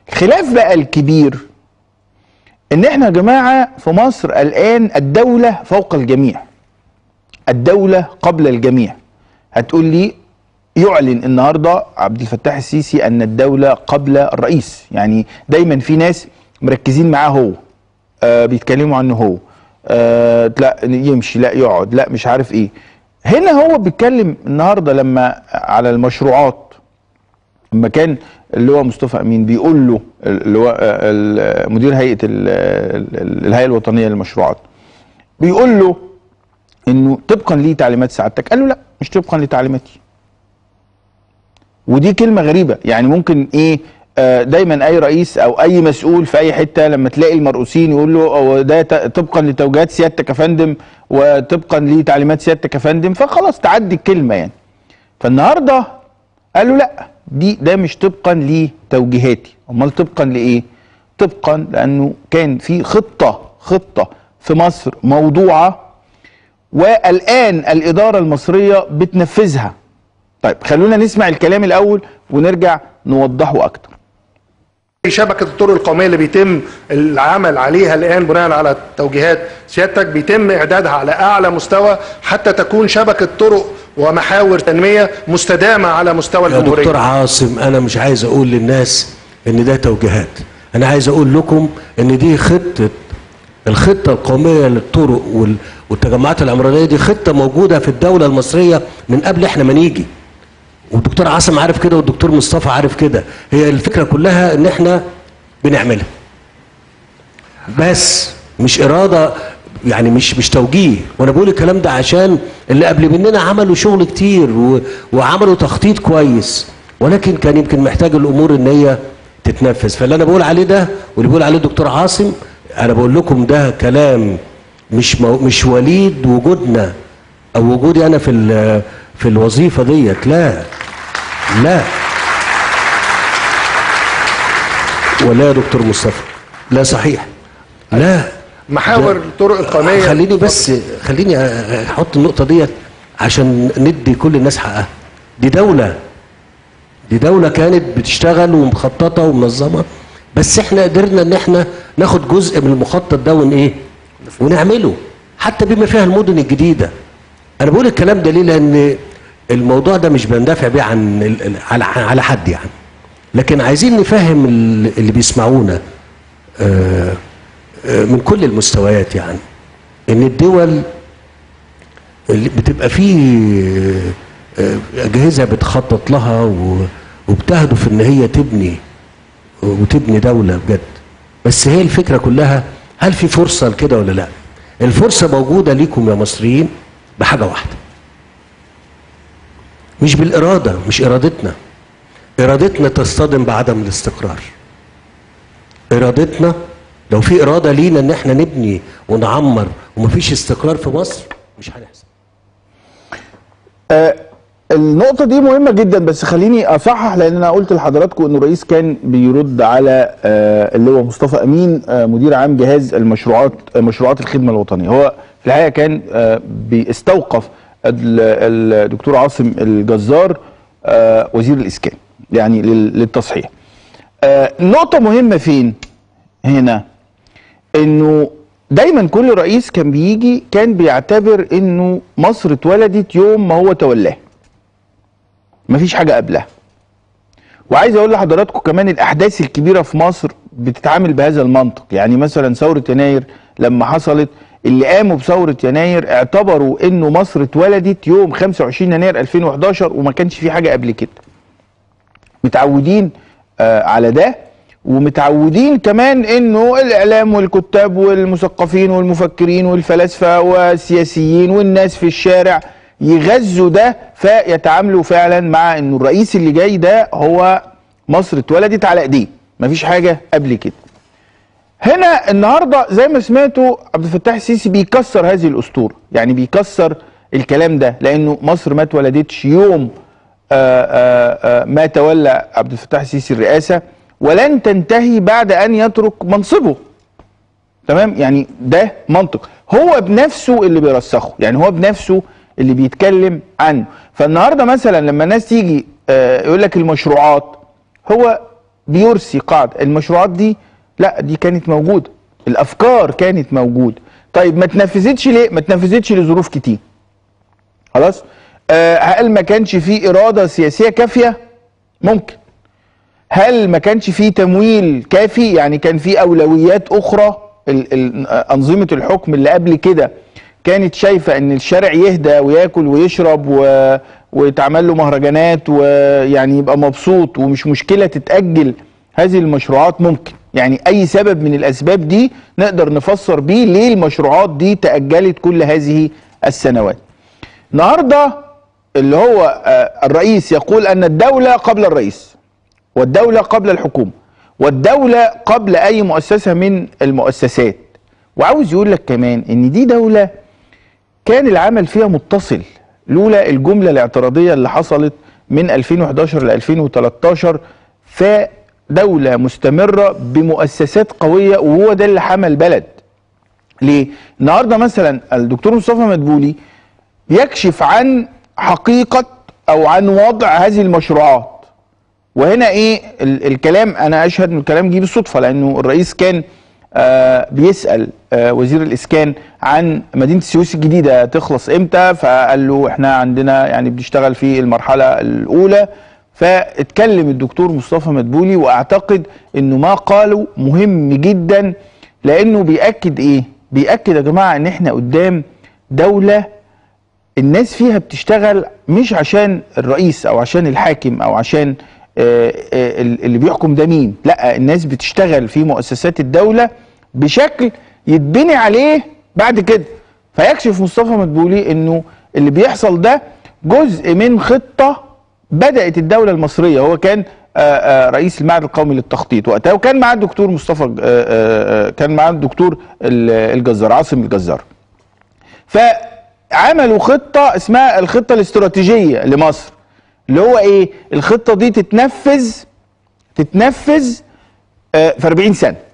الخلاف بقى الكبير ان احنا يا جماعه في مصر الان الدوله فوق الجميع الدوله قبل الجميع هتقول لي يعلن النهارده عبد الفتاح السيسي ان الدوله قبل الرئيس يعني دايما في ناس مركزين معاه هو آه بيتكلموا عنه هو آه لا يمشي لا يقعد لا مش عارف ايه هنا هو بيتكلم النهارده لما على المشروعات لما كان اللي هو مصطفى امين بيقول له اللي هو آه، ال- مدير هيئه ال- ال- الهيئه الوطنيه للمشروعات بيقول له انه طبقا لتعليمات سعادتك قال له لا مش طبقا لتعليماتي ودي كلمه غريبه يعني ممكن ايه آه، دايما اي رئيس او اي مسؤول في اي حته لما تلاقي المرؤوسين يقول له هو ده ت- طبقا لتوجيهات سيادتك يا فندم وطبقا لتعليمات سيادتك يا فندم فخلاص تعدي الكلمه يعني فالنهارده قال له لا دي ده مش طبقا لتوجيهاتي امال طبقا لايه طبقا لانه كان في خطه خطه في مصر موضوعه والان الاداره المصريه بتنفذها طيب خلونا نسمع الكلام الاول ونرجع نوضحه اكتر شبكة الطرق القومية اللي بيتم العمل عليها الآن بناء على توجيهات سيادتك بيتم إعدادها على أعلى مستوى حتى تكون شبكة طرق ومحاور تنمية مستدامة على مستوى يا دكتور الجمهورية عاصم انا مش عايز اقول للناس ان ده توجيهات انا عايز اقول لكم ان دي خطه الخطه القوميه للطرق وال- والتجمعات العمرانيه دي خطه موجوده في الدوله المصريه من قبل احنا ما نيجي والدكتور عاصم عارف كده والدكتور مصطفى عارف كده هي الفكره كلها ان احنا بنعملها بس مش اراده يعني مش مش توجيه وانا بقول الكلام ده عشان اللي قبل مننا عملوا شغل كتير و... وعملوا تخطيط كويس ولكن كان يمكن محتاج الامور ان هي تتنفذ فاللي انا بقول عليه ده واللي بيقول عليه الدكتور عاصم انا بقول لكم ده كلام مش مو... مش وليد وجودنا او وجودي انا في ال... في الوظيفه ديت لا لا ولا يا دكتور مصطفى لا صحيح لا محاور الطرق القومية خليني بس خليني احط النقطه ديت عشان ندي كل الناس حقها دي دوله دي دوله كانت بتشتغل ومخططه ومنظمه بس احنا قدرنا ان احنا ناخد جزء من المخطط ده ون ايه ونعمله حتى بما فيها المدن الجديده انا بقول الكلام ده ليه لان الموضوع ده مش بندافع بيه عن ال- ال- على على حد يعني لكن عايزين نفهم ال- اللي بيسمعونا آه آه، من كل المستويات يعني ان الدول اللي بتبقى فيه آه، اجهزه بتخطط لها و- وبتهدف ان هي تبني وتبني دوله بجد بس هي الفكره كلها هل في فرصه لكده ولا لا الفرصه موجوده ليكم يا مصريين بحاجه واحده مش بالاراده مش ارادتنا ارادتنا تصطدم بعدم الاستقرار ارادتنا لو في اراده لينا ان احنا نبني ونعمر ومفيش استقرار في مصر مش هنحصل آه النقطة دي مهمة جدا بس خليني أصحح لأن أنا قلت لحضراتكم إنه الرئيس كان بيرد على آه اللي هو مصطفى أمين آه مدير عام جهاز المشروعات آه مشروعات الخدمة الوطنية هو في الحقيقة كان آه بيستوقف ال- الدكتور عاصم الجزار آه وزير الإسكان يعني لل- للتصحيح آه نقطة مهمة فين هنا انه دايما كل رئيس كان بيجي كان بيعتبر انه مصر اتولدت يوم ما هو تولاه مفيش حاجه قبلها وعايز اقول لحضراتكم كمان الاحداث الكبيره في مصر بتتعامل بهذا المنطق يعني مثلا ثوره يناير لما حصلت اللي قاموا بثوره يناير اعتبروا انه مصر اتولدت يوم 25 يناير 2011 وما كانش في حاجه قبل كده متعودين آه على ده ومتعودين كمان انه الاعلام والكتاب والمثقفين والمفكرين والفلاسفه والسياسيين والناس في الشارع يغذوا ده فيتعاملوا فعلا مع انه الرئيس اللي جاي ده هو مصر اتولدت على ايديه مفيش حاجه قبل كده هنا النهارده زي ما سمعتوا عبد الفتاح السيسي بيكسر هذه الاسطوره يعني بيكسر الكلام ده لانه مصر ما اتولدتش يوم آآ آآ ما تولى عبد الفتاح السيسي الرئاسه ولن تنتهي بعد ان يترك منصبه تمام يعني ده منطق هو بنفسه اللي بيرسخه يعني هو بنفسه اللي بيتكلم عنه فالنهارده مثلا لما الناس تيجي آه، يقول لك المشروعات هو بيرسي قاعده المشروعات دي لا دي كانت موجوده الافكار كانت موجوده طيب ما تنفذتش ليه ما تنفذتش لظروف كتير خلاص آه هل ما كانش في اراده سياسيه كافيه ممكن هل ما كانش في تمويل كافي يعني كان في اولويات اخرى ال- ال- انظمه الحكم اللي قبل كده كانت شايفه ان الشارع يهدى وياكل ويشرب و... ويتعمل له مهرجانات ويعني يبقى مبسوط ومش مشكله تتاجل هذه المشروعات ممكن يعني اي سبب من الاسباب دي نقدر نفسر بيه ليه المشروعات دي تاجلت كل هذه السنوات النهارده اللي هو آه، الرئيس يقول ان الدوله قبل الرئيس والدولة قبل الحكومة والدولة قبل أي مؤسسة من المؤسسات وعاوز يقول لك كمان إن دي دولة كان العمل فيها متصل لولا الجملة الاعتراضية اللي حصلت من 2011 ل 2013 فدولة مستمرة بمؤسسات قوية وهو ده اللي حمى البلد ليه؟ النهارده مثلا الدكتور مصطفى مدبولي يكشف عن حقيقة أو عن وضع هذه المشروعات وهنا ايه ال الكلام انا اشهد ان الكلام جه بالصدفه لانه الرئيس كان آه بيسال آه وزير الاسكان عن مدينه السويس الجديده تخلص امتى فقال له احنا عندنا يعني بنشتغل في المرحله الاولى فاتكلم الدكتور مصطفى مدبولي واعتقد انه ما قاله مهم جدا لانه بياكد ايه بياكد يا جماعه ان احنا قدام دوله الناس فيها بتشتغل مش عشان الرئيس او عشان الحاكم او عشان آه، آه، اللي بيحكم ده مين لا الناس بتشتغل في مؤسسات الدولة بشكل يتبني عليه بعد كده فيكشف مصطفى مدبولي انه اللي بيحصل ده جزء من خطة بدأت الدولة المصرية هو كان آه، آه، رئيس المعهد القومي للتخطيط وقتها وكان معاه الدكتور مصطفى آه، آه، آه، كان معاه الدكتور ال- الجزار عاصم الجزار فعملوا خطة اسمها الخطة الاستراتيجية لمصر اللي هو ايه الخطة دي تتنفذ تتنفذ آه، في 40 سنة